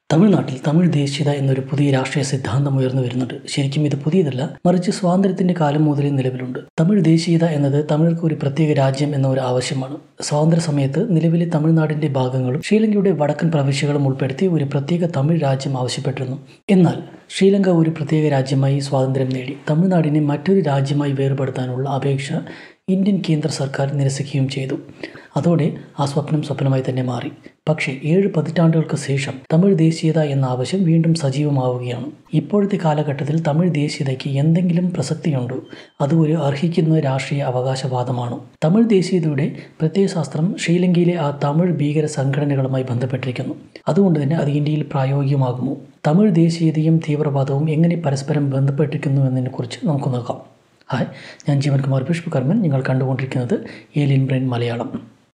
തമിഴ്നാട്ടിൽ തമിഴ് ദേശീയത എന്നൊരു പുതിയ രാഷ്ട്രീയ സിദ്ധാന്തം ഉയർന്നു വരുന്നുണ്ട് ശരിക്കും ഇത് പുതിയതല്ല മറിച്ച് സ്വാതന്ത്ര്യത്തിന്റെ കാലം മുതലേ നിലവിലുണ്ട് തമിഴ് ദേശീയത എന്നത് തമിഴർക്ക് ഒരു പ്രത്യേക രാജ്യം എന്ന ഒരു ആവശ്യമാണ് സ്വാതന്ത്ര്യ സമയത്ത് നിലവിലെ തമിഴ്നാടിന്റെ ഭാഗങ്ങളും ശ്രീലങ്കയുടെ വടക്കൻ പ്രവിശ്യകളും ഉൾപ്പെടുത്തി ഒരു പ്രത്യേക തമിഴ് രാജ്യം ആവശ്യപ്പെട്ടിരുന്നു എന്നാൽ ശ്രീലങ്ക ഒരു പ്രത്യേക രാജ്യമായി സ്വാതന്ത്ര്യം നേടി തമിഴ്നാടിനെ മറ്റൊരു രാജ്യമായി വേർപെടുത്താനുള്ള അപേക്ഷ ഇന്ത്യൻ കേന്ദ്ര സർക്കാർ നിരസിക്കുകയും ചെയ്തു അതോടെ ആ സ്വപ്നം സ്വപ്നമായി തന്നെ മാറി പക്ഷേ ഏഴ് പതിറ്റാണ്ടുകൾക്ക് ശേഷം തമിഴ് ദേശീയത എന്ന ആവശ്യം വീണ്ടും സജീവമാവുകയാണ് ഇപ്പോഴത്തെ കാലഘട്ടത്തിൽ തമിഴ് ദേശീയതയ്ക്ക് എന്തെങ്കിലും പ്രസക്തിയുണ്ടോ അത് ഒരു അർഹിക്കുന്ന രാഷ്ട്രീയ അവകാശവാദമാണോ തമിഴ് ദേശീയതയുടെ പ്രത്യയശാസ്ത്രം ശ്രീലങ്കയിലെ ആ തമിഴ് ഭീകര സംഘടനകളുമായി ബന്ധപ്പെട്ടിരിക്കുന്നു അതുകൊണ്ട് തന്നെ അത് ഇന്ത്യയിൽ പ്രായോഗികമാകുമോ തമിഴ് ദേശീയതയും തീവ്രവാദവും എങ്ങനെ പരസ്പരം ബന്ധപ്പെട്ടിരിക്കുന്നു എന്നതിനെക്കുറിച്ച് നമുക്ക് നോക്കാം ഹായ് ഞാൻ ജീവൻ കുമാർ പുഷ്പകർമ്മൻ നിങ്ങൾ കണ്ടുകൊണ്ടിരിക്കുന്നത് ഏലിയൻ ബ്രെയിൻ മലയാളം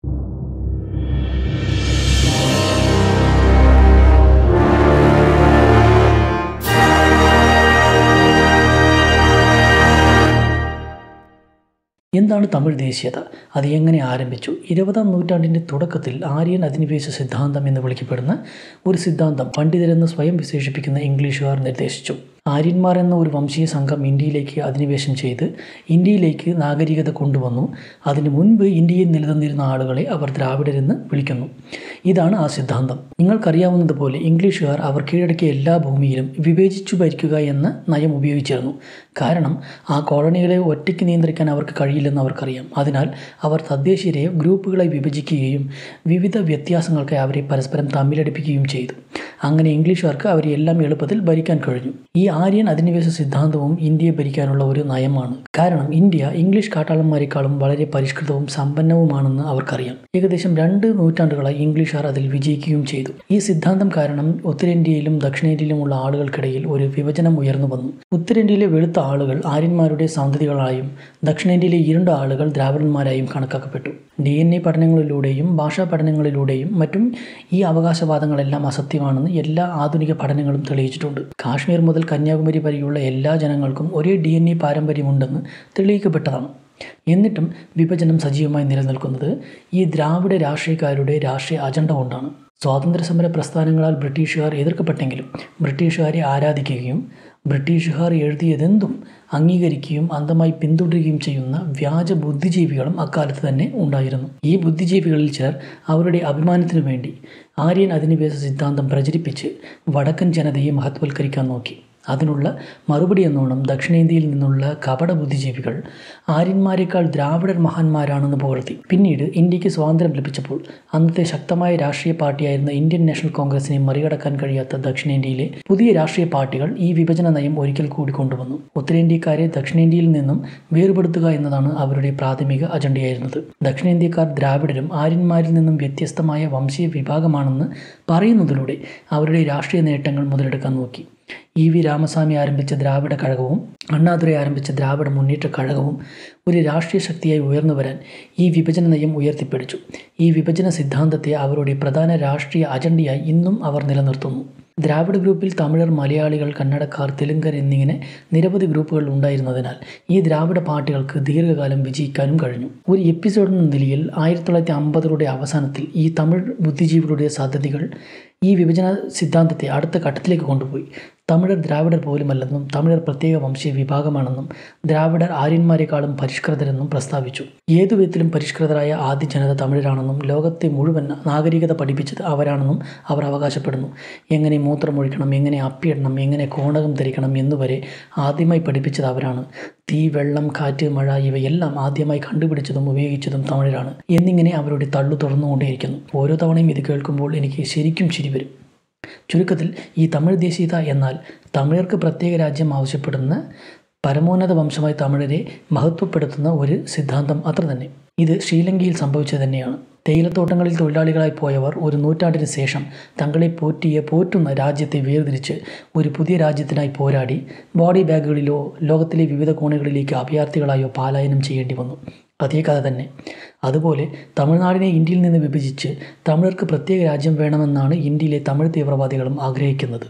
എന്താണ് തമിഴ് ദേശീയത അത് എങ്ങനെ ആരംഭിച്ചു ഇരുപതാം നൂറ്റാണ്ടിൻ്റെ തുടക്കത്തിൽ ആര്യൻ അധിനിവേശ സിദ്ധാന്തം എന്ന് വിളിക്കപ്പെടുന്ന ഒരു സിദ്ധാന്തം പണ്ഡിതരെന്ന് സ്വയം വിശേഷിപ്പിക്കുന്ന ഇംഗ്ലീഷുകാർ നിർദ്ദേശിച്ചു ആര്യന്മാർ എന്ന ഒരു വംശീയ സംഘം ഇന്ത്യയിലേക്ക് അധിനിവേശം ചെയ്ത് ഇന്ത്യയിലേക്ക് നാഗരികത കൊണ്ടുവന്നു അതിനു മുൻപ് ഇന്ത്യയിൽ നിലനിന്നിരുന്ന ആളുകളെ അവർ ദ്രാവിഡരെന്ന് വിളിക്കുന്നു ഇതാണ് ആ സിദ്ധാന്തം നിങ്ങൾക്കറിയാവുന്നതുപോലെ ഇംഗ്ലീഷുകാർ അവർ കീഴടക്കിയ എല്ലാ ഭൂമിയിലും വിവേചിച്ചു ഭരിക്കുക എന്ന നയം ഉപയോഗിച്ചിരുന്നു കാരണം ആ കോളനികളെ ഒറ്റയ്ക്ക് നിയന്ത്രിക്കാൻ അവർക്ക് കഴിയില്ലെന്ന് അവർക്കറിയാം അതിനാൽ അവർ തദ്ദേശീയരെ ഗ്രൂപ്പുകളായി വിഭജിക്കുകയും വിവിധ വ്യത്യാസങ്ങൾക്കായി അവരെ പരസ്പരം തമ്മിലടിപ്പിക്കുകയും ചെയ്തു അങ്ങനെ ഇംഗ്ലീഷുകാർക്ക് അവരെ എല്ലാം എളുപ്പത്തിൽ ഭരിക്കാൻ കഴിഞ്ഞു ഈ ആര്യൻ അധിനിവേശ സിദ്ധാന്തവും ഇന്ത്യയെ ഭരിക്കാനുള്ള ഒരു നയമാണ് കാരണം ഇന്ത്യ ഇംഗ്ലീഷ് കാട്ടാളന്മാരെക്കാളും വളരെ പരിഷ്കൃതവും സമ്പന്നവുമാണെന്ന് അവർക്കറിയാം ഏകദേശം രണ്ട് നൂറ്റാണ്ടുകളായി ഇംഗ്ലീഷുകാർ അതിൽ വിജയിക്കുകയും ചെയ്തു ഈ സിദ്ധാന്തം കാരണം ഉത്തരേന്ത്യയിലും ദക്ഷിണേന്ത്യയിലുമുള്ള ആളുകൾക്കിടയിൽ ഒരു വിഭജനം ഉയർന്നു വന്നു ഉത്തരേന്ത്യയിലെ വെളുത്ത ആളുകൾ ആര്യന്മാരുടെ സന്തതികളായും ദക്ഷിണേന്ത്യയിലെ ഇരുണ്ട ആളുകൾ ദ്രാവിഡന്മാരായും കണക്കാക്കപ്പെട്ടു ഡി എൻ എ പഠനങ്ങളിലൂടെയും ഭാഷാ പഠനങ്ങളിലൂടെയും മറ്റും ഈ അവകാശവാദങ്ങളെല്ലാം അസത്യമാണെന്ന് എല്ലാ ആധുനിക പഠനങ്ങളും തെളിയിച്ചിട്ടുണ്ട് കാശ്മീർ മുതൽ കന്യാകുമാരി വരെയുള്ള എല്ലാ ജനങ്ങൾക്കും ഒരേ ഡി എൻ എ പാരമ്പര്യമുണ്ടെന്ന് തെളിയിക്കപ്പെട്ടതാണ് എന്നിട്ടും വിഭജനം സജീവമായി നിലനിൽക്കുന്നത് ഈ ദ്രാവിഡ രാഷ്ട്രീയക്കാരുടെ രാഷ്ട്രീയ അജണ്ട കൊണ്ടാണ് സ്വാതന്ത്ര്യ സമര പ്രസ്ഥാനങ്ങളാൽ ബ്രിട്ടീഷുകാർ എതിർക്കപ്പെട്ടെങ്കിലും ബ്രിട്ടീഷുകാരെ ആരാധിക്കുകയും ബ്രിട്ടീഷുകാർ എഴുതിയതെന്തും അംഗീകരിക്കുകയും അന്ധമായി പിന്തുടരുകയും ചെയ്യുന്ന വ്യാജ ബുദ്ധിജീവികളും അക്കാലത്ത് തന്നെ ഉണ്ടായിരുന്നു ഈ ബുദ്ധിജീവികളിൽ ചിലർ അവരുടെ അഭിമാനത്തിനു വേണ്ടി ആര്യൻ അധിനിവേശ സിദ്ധാന്തം പ്രചരിപ്പിച്ച് വടക്കൻ ജനതയെ മഹത്വൽക്കരിക്കാൻ നോക്കി അതിനുള്ള മറുപടി എന്നോണം ദക്ഷിണേന്ത്യയിൽ നിന്നുള്ള കപട ബുദ്ധിജീവികൾ ആര്യന്മാരെക്കാൾ ദ്രാവിഡർ മഹാന്മാരാണെന്ന് പുകഴ്ത്തി പിന്നീട് ഇന്ത്യക്ക് സ്വാതന്ത്ര്യം ലഭിച്ചപ്പോൾ അന്നത്തെ ശക്തമായ രാഷ്ട്രീയ പാർട്ടിയായിരുന്ന ഇന്ത്യൻ നാഷണൽ കോൺഗ്രസിനെ മറികടക്കാൻ കഴിയാത്ത ദക്ഷിണേന്ത്യയിലെ പുതിയ രാഷ്ട്രീയ പാർട്ടികൾ ഈ വിഭജന നയം ഒരിക്കൽ കൂടി കൊണ്ടുവന്നു ഉത്തരേന്ത്യക്കാരെ ദക്ഷിണേന്ത്യയിൽ നിന്നും വേർപെടുത്തുക എന്നതാണ് അവരുടെ പ്രാഥമിക അജണ്ടയായിരുന്നത് ദക്ഷിണേന്ത്യക്കാർ ദ്രാവിഡരും ആര്യന്മാരിൽ നിന്നും വ്യത്യസ്തമായ വംശീയ വിഭാഗമാണെന്ന് പറയുന്നതിലൂടെ അവരുടെ രാഷ്ട്രീയ നേട്ടങ്ങൾ മുതലെടുക്കാൻ നോക്കി ഇ വി രാമസ്വാമി ആരംഭിച്ച ദ്രാവിഡ കഴകവും അണ്ണാദുരൈ ആരംഭിച്ച ദ്രാവിഡ മുന്നേറ്റ കഴകവും ഒരു രാഷ്ട്രീയ ശക്തിയായി ഉയർന്നു വരാൻ ഈ വിഭജന നയം ഉയർത്തിപ്പിടിച്ചു ഈ വിഭജന സിദ്ധാന്തത്തെ അവരുടെ പ്രധാന രാഷ്ട്രീയ അജണ്ടയായി ഇന്നും അവർ നിലനിർത്തുന്നു ദ്രാവിഡ ഗ്രൂപ്പിൽ തമിഴർ മലയാളികൾ കന്നഡക്കാർ തെലുങ്കർ എന്നിങ്ങനെ നിരവധി ഗ്രൂപ്പുകൾ ഉണ്ടായിരുന്നതിനാൽ ഈ ദ്രാവിഡ പാർട്ടികൾക്ക് ദീർഘകാലം വിജയിക്കാനും കഴിഞ്ഞു ഒരു എപ്പിസോഡ് എന്ന നിലയിൽ ആയിരത്തി തൊള്ളായിരത്തി അമ്പതുകളുടെ അവസാനത്തിൽ ഈ തമിഴ് ബുദ്ധിജീവികളുടെ സാധ്യതകൾ ഈ വിഭജന സിദ്ധാന്തത്തെ അടുത്ത ഘട്ടത്തിലേക്ക് കൊണ്ടുപോയി തമിഴർ ദ്രാവിഡർ പോലുമല്ലെന്നും തമിഴർ പ്രത്യേക വംശീയ വിഭാഗമാണെന്നും ദ്രാവിഡർ ആര്യന്മാരെക്കാളും പരിഷ്കൃതരെന്നും പ്രസ്താവിച്ചു ഏതു വിധത്തിലും പരിഷ്കൃതരായ ആദ്യ ജനത തമിഴരാണെന്നും ലോകത്തെ മുഴുവൻ നാഗരികത പഠിപ്പിച്ചത് അവരാണെന്നും അവർ അവകാശപ്പെടുന്നു എങ്ങനെ മൂത്രമൊഴിക്കണം എങ്ങനെ അപ്പിയിടണം എങ്ങനെ കോണകം ധരിക്കണം എന്നുവരെ ആദ്യമായി പഠിപ്പിച്ചത് അവരാണ് തീ വെള്ളം കാറ്റ് മഴ ഇവയെല്ലാം ആദ്യമായി കണ്ടുപിടിച്ചതും ഉപയോഗിച്ചതും തമിഴരാണ് എന്നിങ്ങനെ അവരുടെ തള്ളു തുറന്നുകൊണ്ടേയിരിക്കുന്നു ഓരോ തവണയും ഇത് കേൾക്കുമ്പോൾ എനിക്ക് ശരിക്കും ചിരി വരും ചുരുക്കത്തിൽ ഈ തമിഴ് ദേശീയത എന്നാൽ തമിഴർക്ക് പ്രത്യേക രാജ്യം ആവശ്യപ്പെടുന്ന പരമോന്നത വംശമായി തമിഴരെ മഹത്വപ്പെടുത്തുന്ന ഒരു സിദ്ധാന്തം അത്ര തന്നെ ഇത് ശ്രീലങ്കയിൽ സംഭവിച്ചത് തന്നെയാണ് തേയിലത്തോട്ടങ്ങളിൽ തൊഴിലാളികളായി പോയവർ ഒരു നൂറ്റാണ്ടിന് ശേഷം തങ്ങളെ പോറ്റിയ പോറ്റുന്ന രാജ്യത്തെ വേർതിരിച്ച് ഒരു പുതിയ രാജ്യത്തിനായി പോരാടി ബോഡി ബാഗുകളിലോ ലോകത്തിലെ വിവിധ കോണുകളിലേക്ക് അഭയാർത്ഥികളായോ പലായനം ചെയ്യേണ്ടി വന്നു അതേ കഥ തന്നെ അതുപോലെ തമിഴ്നാടിനെ ഇന്ത്യയിൽ നിന്ന് വിഭജിച്ച് തമിഴർക്ക് പ്രത്യേക രാജ്യം വേണമെന്നാണ് ഇന്ത്യയിലെ തമിഴ് തീവ്രവാദികളും ആഗ്രഹിക്കുന്നത്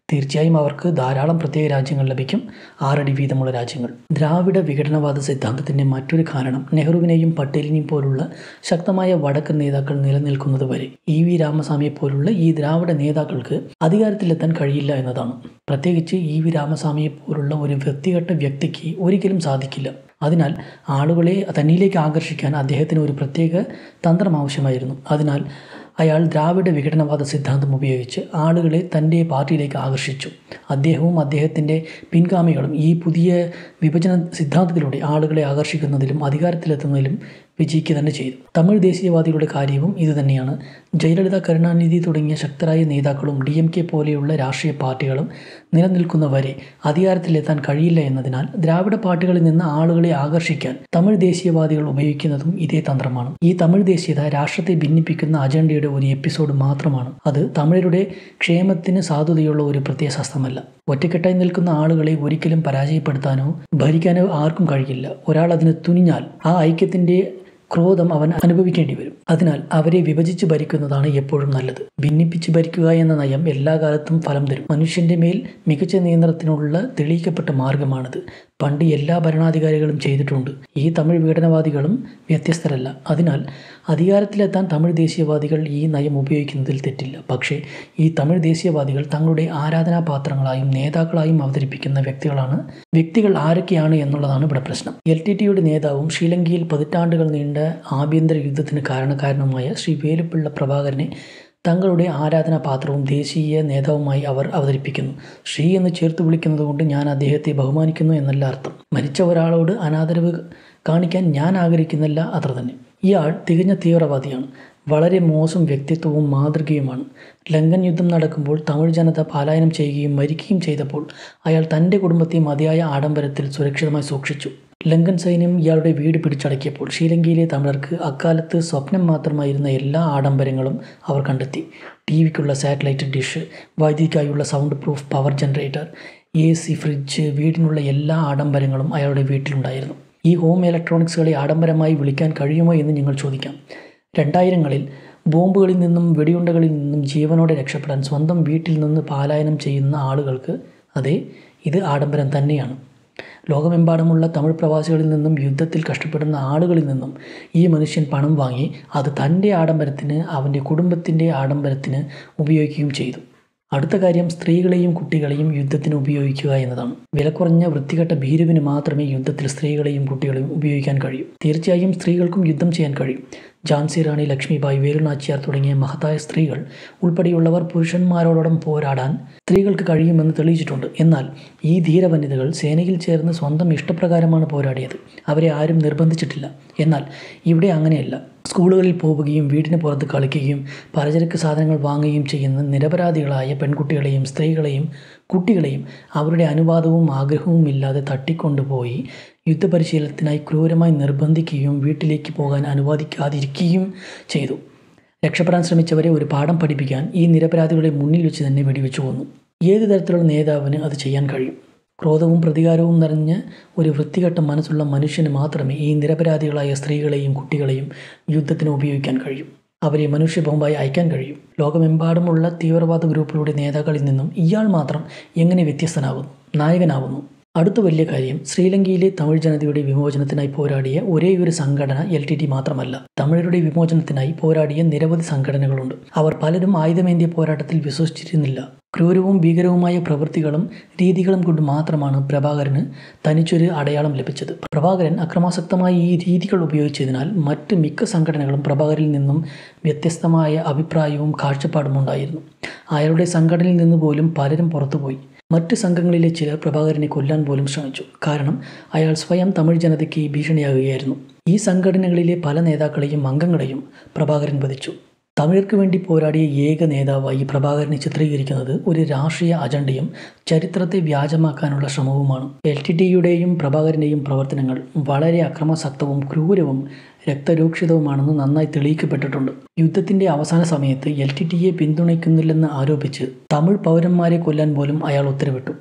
തീർച്ചയായും അവർക്ക് ധാരാളം പ്രത്യേക രാജ്യങ്ങൾ ലഭിക്കും ആറടി വീതമുള്ള രാജ്യങ്ങൾ ദ്രാവിഡ വിഘടനവാദ സിദ്ധാന്തത്തിൻ്റെ മറ്റൊരു കാരണം നെഹ്റുവിനെയും പട്ടേലിനെയും പോലുള്ള ശക്തമായ വടക്കൻ നേതാക്കൾ നിലനിൽക്കുന്നത് വരെ ഇ വി രാമസ്വാമിയെ പോലുള്ള ഈ ദ്രാവിഡ നേതാക്കൾക്ക് അധികാരത്തിലെത്താൻ കഴിയില്ല എന്നതാണ് പ്രത്യേകിച്ച് ഇ വി രാമസ്വാമിയെ പോലുള്ള ഒരു വ്യക്തിഗത വ്യക്തിക്ക് ഒരിക്കലും സാധിക്കില്ല അതിനാൽ ആളുകളെ തന്നിലേക്ക് ആകർഷിക്കാൻ അദ്ദേഹത്തിന് ഒരു പ്രത്യേക തന്ത്രം ആവശ്യമായിരുന്നു അതിനാൽ അയാൾ ദ്രാവിഡ വിഘടനവാദ സിദ്ധാന്തം ഉപയോഗിച്ച് ആളുകളെ തൻ്റെ പാർട്ടിയിലേക്ക് ആകർഷിച്ചു അദ്ദേഹവും അദ്ദേഹത്തിൻ്റെ പിൻഗാമികളും ഈ പുതിയ വിഭജന സിദ്ധാന്തത്തിലൂടെ ആളുകളെ ആകർഷിക്കുന്നതിലും അധികാരത്തിലെത്തുന്നതിലും വിജയിക്കുക തന്നെ ചെയ്തു തമിഴ് ദേശീയവാദികളുടെ കാര്യവും ഇതുതന്നെയാണ് ജയലളിത കരുണാനിധി തുടങ്ങിയ ശക്തരായ നേതാക്കളും ഡി എം കെ പോലെയുള്ള രാഷ്ട്രീയ പാർട്ടികളും നിലനിൽക്കുന്നവരെ അധികാരത്തിലെത്താൻ കഴിയില്ല എന്നതിനാൽ ദ്രാവിഡ പാർട്ടികളിൽ നിന്ന് ആളുകളെ ആകർഷിക്കാൻ തമിഴ് ദേശീയവാദികൾ ഉപയോഗിക്കുന്നതും ഇതേ തന്ത്രമാണ് ഈ തമിഴ് ദേശീയത രാഷ്ട്രത്തെ ഭിന്നിപ്പിക്കുന്ന അജണ്ടയുടെ ഒരു എപ്പിസോഡ് മാത്രമാണ് അത് തമിഴരുടെ ക്ഷേമത്തിന് സാധുതയുള്ള ഒരു പ്രത്യയശാസ്ത്രമല്ല ഒറ്റക്കെട്ടായി നിൽക്കുന്ന ആളുകളെ ഒരിക്കലും പരാജയപ്പെടുത്താനോ ഭരിക്കാനോ ആർക്കും കഴിയില്ല ഒരാൾ അതിന് തുനിഞ്ഞാൽ ആ ഐക്യത്തിൻ്റെ ക്രോധം അവൻ അനുഭവിക്കേണ്ടി വരും അതിനാൽ അവരെ വിഭജിച്ച് ഭരിക്കുന്നതാണ് എപ്പോഴും നല്ലത് ഭിന്നിപ്പിച്ച് ഭരിക്കുക എന്ന നയം എല്ലാ കാലത്തും ഫലം തരും മനുഷ്യന്റെ മേൽ മികച്ച നിയന്ത്രണത്തിനുള്ള തെളിയിക്കപ്പെട്ട മാർഗമാണിത് പണ്ട് എല്ലാ ഭരണാധികാരികളും ചെയ്തിട്ടുണ്ട് ഈ തമിഴ് വിഘടനവാദികളും വ്യത്യസ്തരല്ല അതിനാൽ അധികാരത്തിലെത്താൻ തമിഴ് ദേശീയവാദികൾ ഈ നയം ഉപയോഗിക്കുന്നതിൽ തെറ്റില്ല പക്ഷേ ഈ തമിഴ് ദേശീയവാദികൾ തങ്ങളുടെ ആരാധനാപാത്രങ്ങളായും നേതാക്കളായും അവതരിപ്പിക്കുന്ന വ്യക്തികളാണ് വ്യക്തികൾ ആരൊക്കെയാണ് എന്നുള്ളതാണ് ഇവിടെ പ്രശ്നം എൽ ടി ടിയുടെ നേതാവും ശ്രീലങ്കയിൽ പതിറ്റാണ്ടുകൾ നീണ്ട ആഭ്യന്തര യുദ്ധത്തിന് കാരണക്കാരനുമായ ശ്രീ വേലുപ്പിള്ള പ്രഭാകരനെ തങ്ങളുടെ ആരാധനാ പാത്രവും ദേശീയ നേതാവുമായി അവർ അവതരിപ്പിക്കുന്നു ശ്രീ എന്ന് ചേർത്ത് വിളിക്കുന്നത് കൊണ്ട് ഞാൻ അദ്ദേഹത്തെ ബഹുമാനിക്കുന്നു എന്നല്ല അർത്ഥം മരിച്ച ഒരാളോട് അനാദരവ് കാണിക്കാൻ ഞാൻ ആഗ്രഹിക്കുന്നില്ല അത്ര തന്നെ ഇയാൾ തികഞ്ഞ തീവ്രവാദിയാണ് വളരെ മോശം വ്യക്തിത്വവും മാതൃകയുമാണ് ലങ്കൻ യുദ്ധം നടക്കുമ്പോൾ തമിഴ് ജനത പലായനം ചെയ്യുകയും മരിക്കുകയും ചെയ്തപ്പോൾ അയാൾ തൻ്റെ കുടുംബത്തെ മതിയായ ആഡംബരത്തിൽ സുരക്ഷിതമായി സൂക്ഷിച്ചു ലങ്കൻ സൈന്യം ഇയാളുടെ വീട് പിടിച്ചടക്കിയപ്പോൾ ശ്രീലങ്കയിലെ തമിഴർക്ക് അക്കാലത്ത് സ്വപ്നം മാത്രമായിരുന്ന എല്ലാ ആഡംബരങ്ങളും അവർ കണ്ടെത്തി ടി വിക്കുള്ള സാറ്റലൈറ്റ് ഡിഷ് വൈദ്യുതിക്കായുള്ള soundproof power generator A C fridge വീടിനുള്ള എല്ലാ ആഡംബരങ്ങളും അയാളുടെ വീട്ടിലുണ്ടായിരുന്നു ഈ ഹോം ഇലക്ട്രോണിക്സുകളെ ആഡംബരമായി വിളിക്കാൻ കഴിയുമോ എന്ന് നിങ്ങൾ ചോദിക്കാം രണ്ടായിരങ്ങളിൽ ബോംബുകളിൽ നിന്നും വെടിയുണ്ടകളിൽ നിന്നും ജീവനോടെ രക്ഷപ്പെടാൻ സ്വന്തം വീട്ടിൽ നിന്ന് പാലായനം ചെയ്യുന്ന ആളുകൾക്ക് അതെ ഇത് ആഡംബരം തന്നെയാണ് ലോകമെമ്പാടുമുള്ള തമിഴ് പ്രവാസികളിൽ നിന്നും യുദ്ധത്തിൽ കഷ്ടപ്പെടുന്ന ആളുകളിൽ നിന്നും ഈ മനുഷ്യൻ പണം വാങ്ങി അത് തൻ്റെ ആഡംബരത്തിന് അവൻ്റെ കുടുംബത്തിൻ്റെ ആഡംബരത്തിന് ഉപയോഗിക്കുകയും ചെയ്തു അടുത്ത കാര്യം സ്ത്രീകളെയും കുട്ടികളെയും യുദ്ധത്തിന് ഉപയോഗിക്കുക എന്നതാണ് വിലക്കുറഞ്ഞ വൃത്തികെട്ട ഭീരുവിന് മാത്രമേ യുദ്ധത്തിൽ സ്ത്രീകളെയും കുട്ടികളെയും ഉപയോഗിക്കാൻ കഴിയൂ തീർച്ചയായും സ്ത്രീകൾക്കും യുദ്ധം ചെയ്യാൻ കഴിയും ഝാൻസി റാണി ലക്ഷ്മിബായി വേലുനാച്ചിയാർ തുടങ്ങിയ മഹത്തായ സ്ത്രീകൾ ഉൾപ്പെടെയുള്ളവർ പുരുഷന്മാരോടൊപ്പം പോരാടാൻ സ്ത്രീകൾക്ക് കഴിയുമെന്ന് തെളിയിച്ചിട്ടുണ്ട് എന്നാൽ ഈ ധീരവനിതകൾ സേനയിൽ ചേർന്ന് സ്വന്തം ഇഷ്ടപ്രകാരമാണ് പോരാടിയത് അവരെ ആരും നിർബന്ധിച്ചിട്ടില്ല എന്നാൽ ഇവിടെ അങ്ങനെയല്ല സ്കൂളുകളിൽ പോവുകയും വീടിന് പുറത്ത് കളിക്കുകയും പലചരക്ക് സാധനങ്ങൾ വാങ്ങുകയും ചെയ്യുന്ന നിരപരാധികളായ പെൺകുട്ടികളെയും സ്ത്രീകളെയും കുട്ടികളെയും അവരുടെ അനുവാദവും ആഗ്രഹവും ഇല്ലാതെ തട്ടിക്കൊണ്ടുപോയി യുദ്ധപരിശീലനത്തിനായി ക്രൂരമായി നിർബന്ധിക്കുകയും വീട്ടിലേക്ക് പോകാൻ അനുവദിക്കാതിരിക്കുകയും ചെയ്തു രക്ഷപ്പെടാൻ ശ്രമിച്ചവരെ ഒരു പാഠം പഠിപ്പിക്കാൻ ഈ നിരപരാധികളുടെ മുന്നിൽ വെച്ച് തന്നെ വെടിവെച്ചു കൊന്നു ഏത് തരത്തിലുള്ള നേതാവിന് അത് ചെയ്യാൻ കഴിയും ക്രോധവും പ്രതികാരവും നിറഞ്ഞ ഒരു വൃത്തികെട്ട മനസ്സുള്ള മനുഷ്യന് മാത്രമേ ഈ നിരപരാധികളായ സ്ത്രീകളെയും കുട്ടികളെയും യുദ്ധത്തിന് ഉപയോഗിക്കാൻ കഴിയൂ അവരെ മനുഷ്യബോംബായി അയക്കാൻ കഴിയും ലോകമെമ്പാടുമുള്ള തീവ്രവാദ ഗ്രൂപ്പുകളുടെ നേതാക്കളിൽ നിന്നും ഇയാൾ മാത്രം എങ്ങനെ വ്യത്യസ്തനാകുന്നു നായകനാകുന്നു അടുത്ത വലിയ കാര്യം ശ്രീലങ്കയിലെ തമിഴ് ജനതയുടെ വിമോചനത്തിനായി പോരാടിയ ഒരേയൊരു സംഘടന എൽ ടി ടി മാത്രമല്ല തമിഴരുടെ വിമോചനത്തിനായി പോരാടിയ നിരവധി സംഘടനകളുണ്ട് അവർ പലരും ആയുധമേന്തിയ പോരാട്ടത്തിൽ വിശ്വസിച്ചിരുന്നില്ല ക്രൂരവും ഭീകരവുമായ പ്രവൃത്തികളും രീതികളും കൊണ്ട് മാത്രമാണ് പ്രഭാകരന് തനിച്ചൊരു അടയാളം ലഭിച്ചത് പ്രഭാകരൻ അക്രമാസക്തമായ ഈ രീതികൾ ഉപയോഗിച്ചതിനാൽ മറ്റ് മിക്ക സംഘടനകളും പ്രഭാകരനിൽ നിന്നും വ്യത്യസ്തമായ അഭിപ്രായവും കാഴ്ചപ്പാടും ഉണ്ടായിരുന്നു അയാളുടെ സംഘടനയിൽ നിന്ന് പോലും പലരും പുറത്തുപോയി മറ്റ് സംഘങ്ങളിലെ ചിലർ പ്രഭാകരനെ കൊല്ലാൻ പോലും ശ്രമിച്ചു കാരണം അയാൾ സ്വയം തമിഴ് ജനതയ്ക്ക് ഭീഷണിയാകുകയായിരുന്നു ഈ സംഘടനകളിലെ പല നേതാക്കളെയും അംഗങ്ങളെയും പ്രഭാകരൻ വധിച്ചു തമിഴർക്ക് വേണ്ടി പോരാടിയ ഏക നേതാവായി പ്രഭാകരനെ ചിത്രീകരിക്കുന്നത് ഒരു രാഷ്ട്രീയ അജണ്ടയും ചരിത്രത്തെ വ്യാജമാക്കാനുള്ള ശ്രമവുമാണ് എൽ ടി ടിയുടെയും പ്രഭാകരൻ്റെയും പ്രവർത്തനങ്ങൾ വളരെ അക്രമാസക്തവും ക്രൂരവും രക്തരൂക്ഷിതവുമാണെന്ന് നന്നായി തെളിയിക്കപ്പെട്ടിട്ടുണ്ട് യുദ്ധത്തിന്റെ അവസാന സമയത്ത് എൽ ടി ടിയെ പിന്തുണയ്ക്കുന്നില്ലെന്ന് ആരോപിച്ച് തമിഴ് പൗരന്മാരെ കൊല്ലാൻ പോലും അയാൾ ഉത്തരവിട്ടു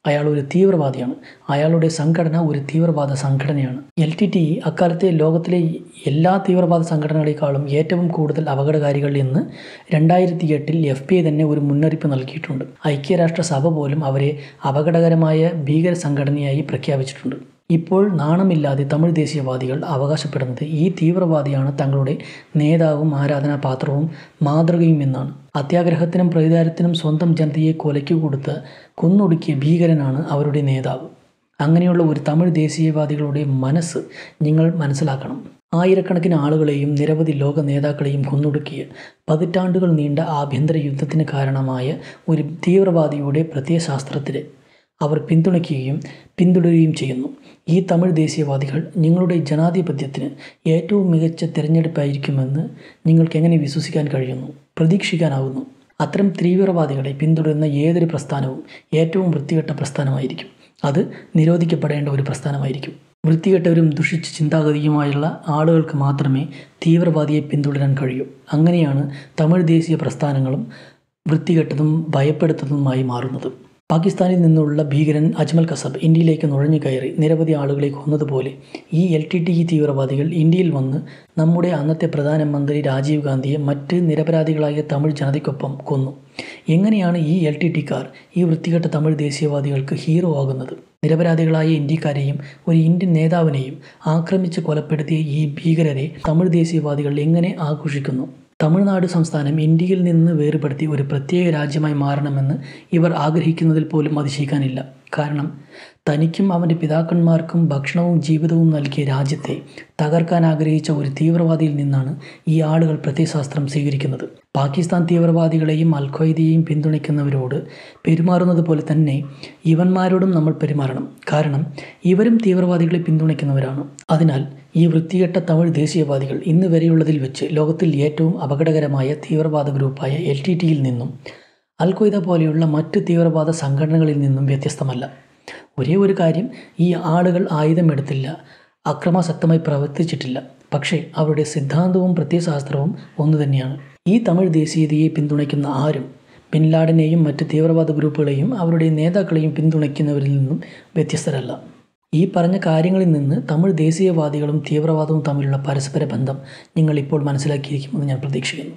അയാൾ ഒരു തീവ്രവാദിയാണ് അയാളുടെ സംഘടന ഒരു തീവ്രവാദ സംഘടനയാണ് എൽ ടി ടി അക്കാലത്തെ ലോകത്തിലെ എല്ലാ തീവ്രവാദ സംഘടനകളെക്കാളും ഏറ്റവും കൂടുതൽ അപകടകാരികൾ എന്ന് രണ്ടായിരത്തി എട്ടിൽ എഫ് ബി ഐ തന്നെ ഒരു മുന്നറിയിപ്പ് നൽകിയിട്ടുണ്ട് ഐക്യരാഷ്ട്രസഭ പോലും അവരെ അപകടകരമായ ഭീകര സംഘടനയായി പ്രഖ്യാപിച്ചിട്ടുണ്ട് ഇപ്പോൾ നാണമില്ലാതെ തമിഴ് ദേശീയവാദികൾ അവകാശപ്പെടുന്നത് ഈ തീവ്രവാദിയാണ് തങ്ങളുടെ നേതാവും ആരാധനാപാത്രവും മാതൃകയും എന്നാണ് അത്യാഗ്രഹത്തിനും പ്രതികാരത്തിനും സ്വന്തം ജനതയെ കൊലയ്ക്കു കൊടുത്ത് കൊന്നൊടുക്കിയ ഭീകരനാണ് അവരുടെ നേതാവ് അങ്ങനെയുള്ള ഒരു തമിഴ് ദേശീയവാദികളുടെ മനസ്സ് നിങ്ങൾ മനസ്സിലാക്കണം ആയിരക്കണക്കിന് ആളുകളെയും നിരവധി ലോക നേതാക്കളെയും കൊന്നൊടുക്കിയ പതിറ്റാണ്ടുകൾ നീണ്ട ആഭ്യന്തര യുദ്ധത്തിന് കാരണമായ ഒരു തീവ്രവാദിയുടെ പ്രത്യയശാസ്ത്രത്തിലെ അവർ പിന്തുണയ്ക്കുകയും പിന്തുടരുകയും ചെയ്യുന്നു ഈ തമിഴ് ദേശീയവാദികൾ നിങ്ങളുടെ ജനാധിപത്യത്തിന് ഏറ്റവും മികച്ച തിരഞ്ഞെടുപ്പായിരിക്കുമെന്ന് നിങ്ങൾക്ക് എങ്ങനെ വിശ്വസിക്കാൻ കഴിയുന്നു പ്രതീക്ഷിക്കാനാവുന്നു അത്തരം തീവ്രവാദികളെ പിന്തുടരുന്ന ഏതൊരു പ്രസ്ഥാനവും ഏറ്റവും വൃത്തികെട്ട പ്രസ്ഥാനമായിരിക്കും അത് നിരോധിക്കപ്പെടേണ്ട ഒരു പ്രസ്ഥാനമായിരിക്കും വൃത്തികെട്ടവരും ദുഷിച്ച ചിന്താഗതിയുമായുള്ള ആളുകൾക്ക് മാത്രമേ തീവ്രവാദിയെ പിന്തുടരാൻ കഴിയൂ അങ്ങനെയാണ് തമിഴ് ദേശീയ പ്രസ്ഥാനങ്ങളും വൃത്തികെട്ടതും ഭയപ്പെടുത്തുന്നതുമായി മാറുന്നത് പാകിസ്ഥാനിൽ നിന്നുള്ള ഭീകരൻ അജ്മൽ കസബ് ഇന്ത്യയിലേക്ക് നുഴഞ്ഞു കയറി നിരവധി ആളുകളെ കൊന്നതുപോലെ ഈ എൽ ടി ടി ഇ തീവ്രവാദികൾ ഇന്ത്യയിൽ വന്ന് നമ്മുടെ അന്നത്തെ പ്രധാനമന്ത്രി രാജീവ് ഗാന്ധിയെ മറ്റ് നിരപരാധികളായ തമിഴ് ജനതയ്ക്കൊപ്പം കൊന്നു എങ്ങനെയാണ് ഈ എൽ ടി ടിക്കാർ ഈ വൃത്തികെട്ട തമിഴ് ദേശീയവാദികൾക്ക് ഹീറോ ആകുന്നത് നിരപരാധികളായ ഇന്ത്യക്കാരെയും ഒരു ഇന്ത്യൻ നേതാവിനെയും ആക്രമിച്ച് കൊലപ്പെടുത്തിയ ഈ ഭീകരരെ തമിഴ് ദേശീയവാദികൾ എങ്ങനെ ആഘോഷിക്കുന്നു തമിഴ്നാട് സംസ്ഥാനം ഇന്ത്യയിൽ നിന്ന് വേർപെടുത്തി ഒരു പ്രത്യേക രാജ്യമായി മാറണമെന്ന് ഇവർ ആഗ്രഹിക്കുന്നതിൽ പോലും അതിശയിക്കാനില്ല കാരണം തനിക്കും അവൻ്റെ പിതാക്കന്മാർക്കും ഭക്ഷണവും ജീവിതവും നൽകിയ രാജ്യത്തെ തകർക്കാൻ ആഗ്രഹിച്ച ഒരു തീവ്രവാദിയിൽ നിന്നാണ് ഈ ആളുകൾ പ്രത്യയശാസ്ത്രം സ്വീകരിക്കുന്നത് പാകിസ്ഥാൻ തീവ്രവാദികളെയും അൽഖ്വയ്ദയെയും പിന്തുണയ്ക്കുന്നവരോട് പെരുമാറുന്നത് പോലെ തന്നെ ഇവന്മാരോടും നമ്മൾ പെരുമാറണം കാരണം ഇവരും തീവ്രവാദികളെ പിന്തുണയ്ക്കുന്നവരാണ് അതിനാൽ ഈ വൃത്തികെട്ട തമിഴ് ദേശീയവാദികൾ ഇന്ന് വരെയുള്ളതിൽ വെച്ച് ലോകത്തിൽ ഏറ്റവും അപകടകരമായ തീവ്രവാദ ഗ്രൂപ്പായ എൽ ടി ടിയിൽ നിന്നും അൽ ഖ്വയ്ദ പോലെയുള്ള മറ്റ് തീവ്രവാദ സംഘടനകളിൽ നിന്നും വ്യത്യസ്തമല്ല ഒരേ ഒരു കാര്യം ഈ ആളുകൾ ആയുധമെടുത്തില്ല അക്രമാസക്തമായി പ്രവർത്തിച്ചിട്ടില്ല പക്ഷേ അവരുടെ സിദ്ധാന്തവും പ്രത്യയശാസ്ത്രവും ഒന്നു തന്നെയാണ് ഈ തമിഴ് ദേശീയതയെ പിന്തുണയ്ക്കുന്ന ആരും ബിൻ ലാഡനെയും മറ്റ് തീവ്രവാദ ഗ്രൂപ്പുകളെയും അവരുടെ നേതാക്കളെയും പിന്തുണയ്ക്കുന്നവരിൽ നിന്നും വ്യത്യസ്തരല്ല ഈ പറഞ്ഞ കാര്യങ്ങളിൽ നിന്ന് തമിഴ് ദേശീയവാദികളും തീവ്രവാദവും തമ്മിലുള്ള പരസ്പര ബന്ധം നിങ്ങൾ ഇപ്പോൾ മനസ്സിലാക്കിയിരിക്കുമെന്ന് ഞാൻ പ്രതീക്ഷിക്കുന്നു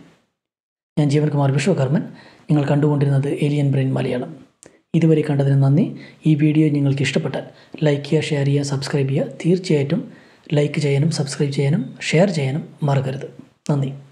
ഞാൻ ജീവൻകുമാർ വിശ്വകർമ്മൻ നിങ്ങൾ കണ്ടുകൊണ്ടിരുന്നത് ഏലിയൻ ബ്രെയിൻ മലയാളം ഇതുവരെ കണ്ടതിന് നന്ദി ഈ വീഡിയോ നിങ്ങൾക്ക് ഇഷ്ടപ്പെട്ടാൽ ലൈക്ക് ചെയ്യുക ഷെയർ ചെയ്യുക സബ്സ്ക്രൈബ് ചെയ്യുക തീർച്ചയായിട്ടും ലൈക്ക് ചെയ്യാനും സബ്സ്ക്രൈബ് ചെയ്യാനും ഷെയർ ചെയ്യാനും മറക്കരുത് നന്ദി